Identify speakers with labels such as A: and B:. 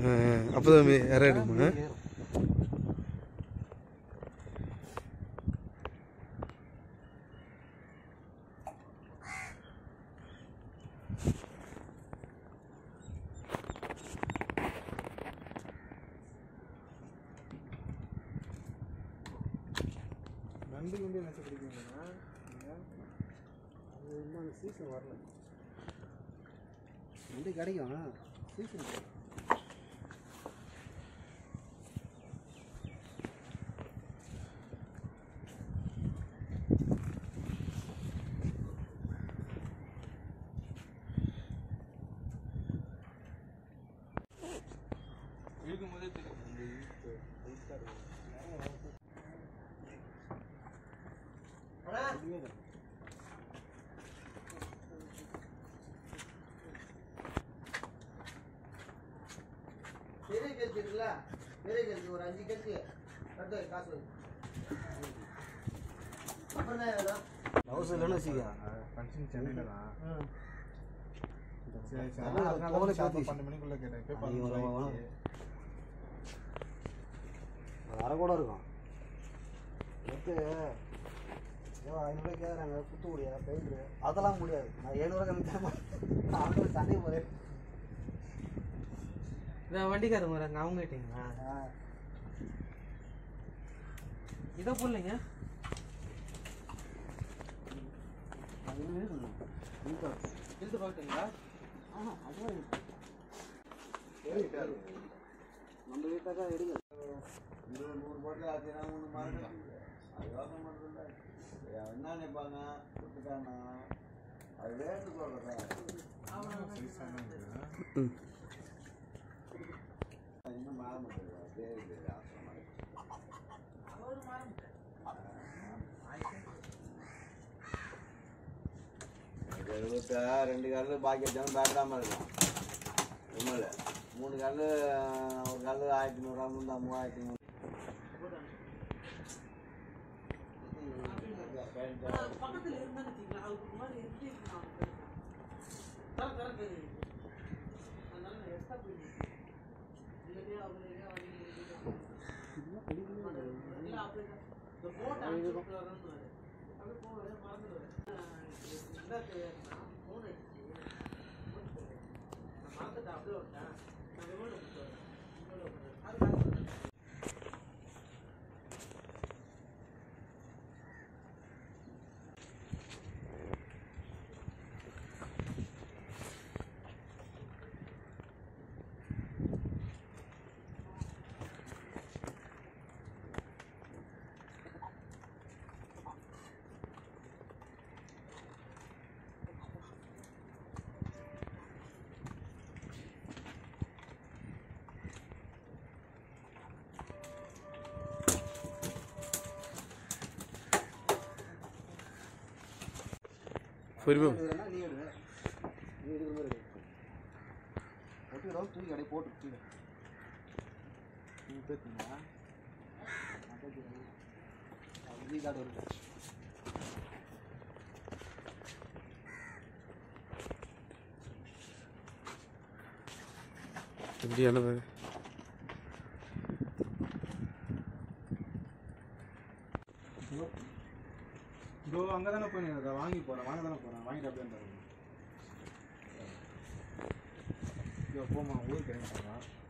A: அப்போ தான் இற எடுக்குமா
B: ஏறும்.
C: நண்டு கிண்டி நினச்சி பிடிக்குங்கண்ணா
B: அது இன்னும் அந்த சீசன் வரல நண்டு கிடைக்கும் சீசன்
C: இழுக்கும் போதே தெரியும் இந்த இழுத்து லைட்டாக இருக்கும்
B: பெரிய கெல்சி இருக்குல்ல பெரிய கெல்சி ஒரு அஞ்சு கெல்சி எடுத்து வை, காசு வை. அப்புறம் என்ன வேணும் ஹவுஸ் இல்லைன்னு வச்சுக்க
C: ஃபங்க்ஷன் சென்னையில் தான் சரி சரி
B: அதான்
C: அதனால
B: கோவிலை
C: தான் ஷார்ப்பாக
B: பத்தி.
C: பன்னெண்டு மணிக்குள்ளே கேட்டேன் இப்போ
B: அது இவ்வளோ
C: பதினொன்று
B: வேணும்.
C: ஆயிடுச்சு.
B: அரை கூட இருக்கும் எடுத்து ஏதோ ஐநூறுரூவா கேட்குறாங்க குத்து முடியா பெயிண்ட் அதெல்லாம் முடியாது நான் ஏழ்நூறுவா கம்மி தர மாட்டேன் அவங்க சண்டை போகிறேன்
D: இதான் வண்டிக்காரங்க வராங்க அவங்க கிட்டீங்களா இதை போடலைங்க
B: அது இன்னும் இருக்கணும் இருக்கணும்.
D: இழுத்து பார்த்துங்களா
B: ஆஹா, அதுவும் இருக்கு. நம்ம வீட்டாக்கா எடுங்க
E: இருபது நூறு போட்டு ஆச்சுன்னா ஒன்று மறந்து அது யோசனை பண்ணுறதில்ல என்ன நினைப்பாங்க கொடுத்துட்டாங்க அது ரேட்டு சொல்கிறேன்
C: சைஸான இது.
E: இன்னும் மாற முடியாது சரி சரி அவசரமா எழுபத்தா ரெண்டு கல்லு பாக்கி வச்சாலும் பயப்படாம இருக்கும் உண்மையில மூணு கல்லு ஒரு கல்லு ஆயிரத்தி நூறுரூவா இருந்தா மூவாயிரத்தி நூறு
D: பக்கத்தில் இருந்தான்னு வச்சுக்கலாம் அதுக்கு முன்னாடி எப்படி இருக்கலாம் கரெக்ட் கரெக்ட் அதனால நான் எக்ஸ்ட்ரா போயிட்டேன் இல்லையா அவங்க இல்லையா இல்லை அப்படி இந்த போட்டை அனுப்பிச்சு விட்டுறாருன்னு அப்படியே போவேன் மறந்துடுவேன் என்ன நான் ஃபோன் அடிச்சு நான் மறந்துட்டேன் அப்படியே விட்டேன் நான் விமானம் விட்டுறேன் அது காசு
A: பொறுமை
B: எடுக்கிறேன்னா நீ எடு நீ எடுக்கிற மாதிரி எடு ஒட்டிடும் தூக்கி அப்படியே போட்டு கீழே
C: நீங்க பேசுனீங்களா?
B: அப்படி கார்டு வருது
A: எப்படியானது
C: இதோ அங்கே தானே போய் நீங்க அதை வாங்கி போகிறேன் வாங்க தானே போகிறேன் வாங்கிட்டு அப்படியே தருவேன் இதோ போமா ஊருக்கு இறங்கி போகலாம்